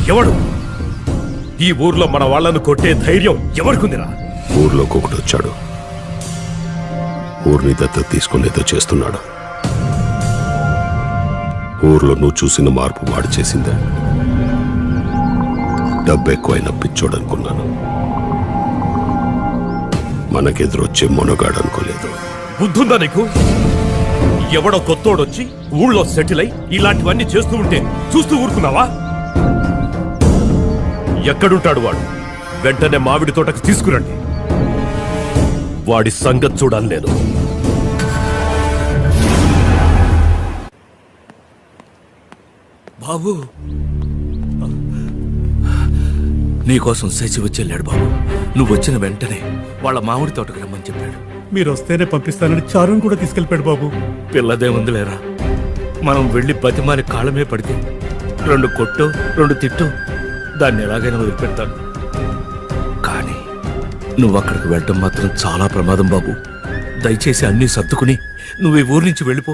ఎవడు ఈ ఊర్లో మన వాళ్ళను కొట్టే ధైర్యం ఎవరికుందిరా ఊర్లోకి ఒకటి వచ్చాడు ఊరిని దత్తత తీసుకునేదో చేస్తున్నాడు ఊర్లో నువ్వు చూసిన మార్పు వాడు చేసిందే డబ్బు ఎక్కువైన పిచ్చోడనుకున్నాను మనకెదురొచ్చే మొనగాడు అనుకోలేదు బుద్ధుందా నీకు ఎవడో కొత్తోడొచ్చి ఊళ్ళో సెటిల్ అయి ఇలాంటివన్నీ చేస్తూ ఉంటే చూస్తూ ఊరుకున్నావా ఎక్కడుంటాడు వాడు వెంటనే మామిడి తోటకు తీసుకురండి వాడి సంగతి చూడాలి నేను బాబు నీకోసం శశి వచ్చి వెళ్ళాడు బాబు నువ్వు వచ్చిన వెంటనే వాళ్ళ మామిడి తోటకు రమ్మని చెప్పాడు మీరు వస్తేనే పంపిస్తానని చారుని కూడా తీసుకెళ్ళిపోయాడు బాబు పిల్లదే ఉందిలేరా మనం వెళ్ళి బతిమాలి కాళ్ళమే పడితే రెండు కొట్టు రెండు తిట్టు దాన్ని ఎలాగైనా వదిలిపెడతాను కానీ నువ్వు అక్కడికి వెళ్ళటం మాత్రం చాలా ప్రమాదం బాబు దయచేసి అన్నీ సర్దుకుని నువ్వు ఈ ఊరి నుంచి వెళ్ళిపో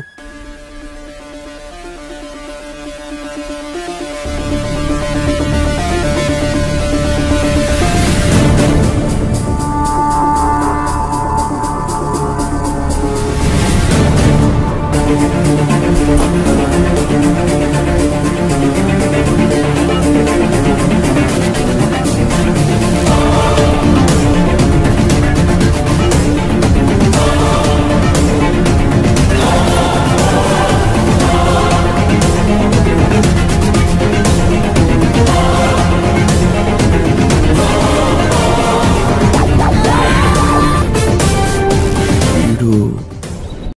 వీడు